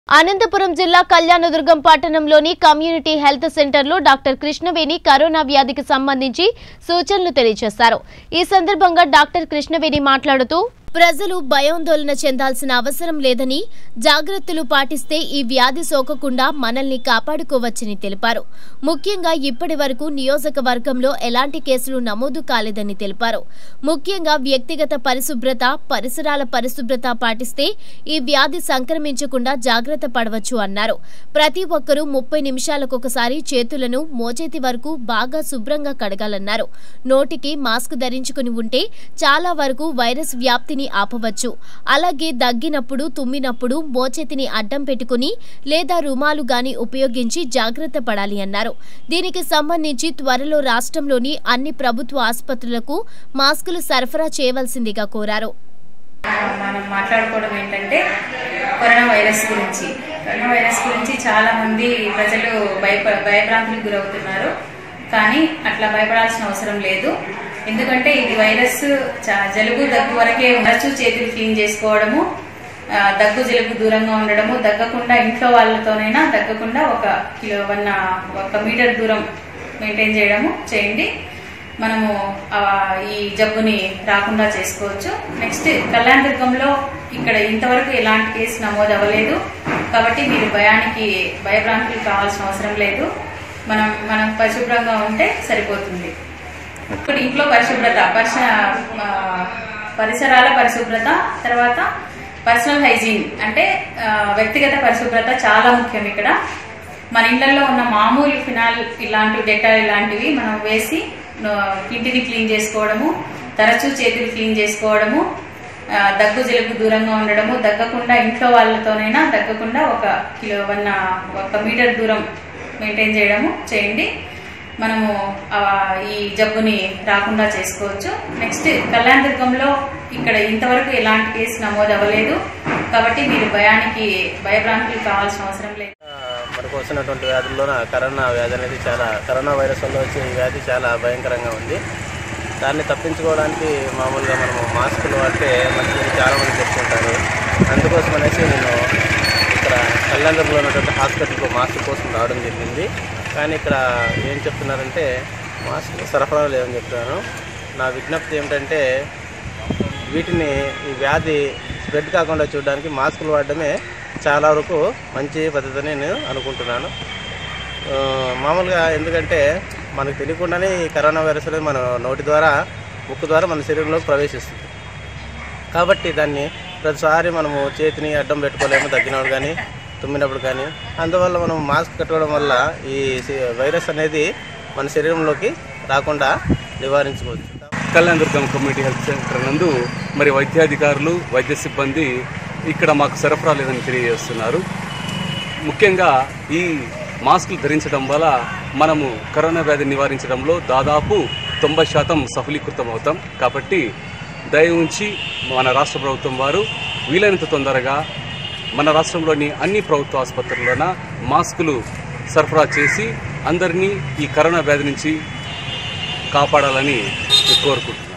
అనంతపురం జిల్లా కళ్యాణదుర్గం పట్టణంలోని community health సెంటర్లో డాక్టర్ కృష్ణవేణి కరోనా వ్యాధికి సంబంధించి సూచనలు తెలియజేశారు ఈ సందర్భంగా డాక్టర్ కృష్ణవేణి మాట్లాడుతూ ప్రజలు భయాందోళన చెందాల్సిన అవసరం లేదని జాగ్రత్తలు పాటిస్తే ఈ వ్యాధి సోకకుండా మనల్ని కాపాడుకోవచ్చని తెలిపారు ముఖ్యంగా ఇప్పటి వరకు నియోజకవర్గంలో ఎలాంటి కేసులు నమోదు కాలేదని తెలిపారు ముఖ్యంగా వ్యక్తిగత పరిశుభ్రత పరిసరాల పరిశుభ్రత పాటిస్తే ఈ వ్యాధి సంక్రమించకుండా జాగ్రత్త పడవచ్చు అన్నారు ప్రతి ఒక్కరూ ముప్పై నిమిషాలకొకసారి చేతులను మోచేతి వరకు బాగా శుభ్రంగా కడగాలన్నారు నోటికి మాస్క్ ధరించుకుని ఉంటే చాలా వరకు వైరస్ వ్యాప్తిని ఆపవచ్చు అలాగే దగ్గినప్పుడు తుమ్మినప్పుడు మోచేతిని అడ్డం పెట్టుకుని లేదా రుమాలు గాని ఉపయోగించి జాగ్రత్త పడాలి అన్నారు దీనికి సంబంధించి త్వరలో రాష్ట్రంలోని అన్ని ప్రభుత్వ ఆసుపత్రులకు మాస్కులు సరఫరా చేయవలసిందిగా కోరారు మనం మాట్లాడుకోవడం ఏంటంటే కరోనా వైరస్ గురించి కరోనా వైరస్ గురించి చాలా మంది ప్రజలు భయప భయభ్రాంతులకు గురవుతున్నారు కానీ అట్లా భయపడాల్సిన అవసరం లేదు ఎందుకంటే ఇది వైరస్ చా- జలుబు దగ్గు వరకే తరచూ చేతులు క్లీన్ చేసుకోవడము ఆ, దగ్గు జలుబు దూరంగా ఉండడము దగ్గకుండా ఇంట్లో వాళ్ళతోనైనా దగ్గకుండా ఒక కిలో వన్ ఒక మీటర్ దూరం మెయింటైన్ చేయడము చేయండి మనము ఆ, ఈ జబ్బుని రాకుండా చేసుకోవచ్చు నెక్స్ట్ కళ్యాణదుర్గంలో ఇక్కడ ఇంతవరకు ఎలాంటి కేసు నమోదు అవ్వలేదు కాబట్టి మీరు భయానికి భయభ్రాంతులు కావాల్సిన అవసరం లేదు మనం మనం పరిశుభ్రంగా ఉంటే సరిపోతుంది ఇప్పుడు ఇంట్లో పరిశుభ్రత పరిస ఆ, పరిసరాల పరిశుభ్రత తర్వాత పర్సనల్ హైజీన్ అంటే ఆ, వ్యక్తిగత పరిశుభ్రత చాలా ముఖ్యం ఇక్కడ మన ఇళ్లలో ఉన్న మామూలు ఫినాల్ ఇలాంటి డెటాల్ ఇలాంటివి మనం వేసి ఆ, ఇంటిని క్లీన్ చేసుకోవడము తరచూ చేతులు క్లీన్ చేసుకోవడము ఆ, దగ్గు జలుబు దూరంగా ఉండడము దగ్గకుండా ఇంట్లో వాళ్ళతోనైనా దగ్గకుండా ఒక కిలో వన్ ఒక మీటర్ దూరం మెయింటైన్ చేయడము చేయండి మనము ఆ, ఈ జబ్బుని రాకుండా చేసుకోవచ్చు నెక్స్ట్ కళ్యాణదుర్గంలో ఇక్కడ ఇంతవరకు ఎలాంటి కేసు నమోదు అవ్వలేదు కాబట్టి మీరు భయానికి భయభ్రాంతులు కావాల్సిన అవసరం లేదు ఆ, మనకు వస్తున్నటువంటి వ్యాధుల్లోన కరోనా వ్యాధి అనేది చాలా కరోనా వైరస్ వల్ల వచ్చే ఈ వ్యాధి చాలా భయంకరంగా ఉంది దాన్ని తప్పించుకోవడానికి మామూలుగా మనము మాస్కులు వాడితే మంచిదని చాలా మంది చెప్తుంటారు అందుకోసం అనేసి నేను ఇక్కడ కళ్యాణదుర్గంలో ఉన్నటువంటి హాస్పిటల్కు మాస్క్ కోసం రావడం జరిగింది కానీ ఇక్కడ ఏం చెప్తున్నారంటే మాస్క్ సరఫరా లేదని చెప్తున్నాను నా విజ్ఞప్తి ఏమిటంటే వీటిని ఈ వ్యాధి స్ప్రెడ్ కాకుండా చూడడానికి మాస్కులు వాడడమే చాలా వరకు మంచి పద్ధతి అని నేను అనుకుంటున్నాను ఆ, మామూలుగా ఎందుకంటే మనకు తెలియకుండానే ఈ కరోనా వైరస్ అనేది మన నోటి ద్వారా ముక్కు ద్వారా మన శరీరంలోకి ప్రవేశిస్తుంది కాబట్టి దాన్ని ప్రతిసారి మనము చేతిని అడ్డం పెట్టుకోలేము తగ్గినప్పుడు కానీ తుమ్మినప్పుడు కానీ అందువల్ల మనం మాస్క్ కట్టుకోవడం వల్ల ఈ సి- వైరస్ అనేది మన శరీరంలోకి రాకుండా నివారించుకోవచ్చు కళ్యాణదుర్గం కమ్యూనిటీ హెల్త్ సెంటర్ నందు మరి వైద్యాధికారులు వైద్య సిబ్బంది ఇక్కడ మాకు సరఫరా లేదని తెలియజేస్తున్నారు ముఖ్యంగా ఈ మాస్కులు ధరించడం వల్ల మనము కరోనా వ్యాధి నివారించడంలో దాదాపు తొంభై శాతం సఫలీకృతం అవుతాం కాబట్టి దయ ఉంచి మన రాష్ట్ర ప్రభుత్వం వారు వీలైనంత తొందరగా మన రాష్ట్రంలోని అన్ని ప్రభుత్వ ఆసుపత్రుల్లోన మాస్కులు సరఫరా చేసి అందరినీ ఈ కరోనా వ్యాధి నుంచి కాపాడాలని కోరుకుంటున్నాను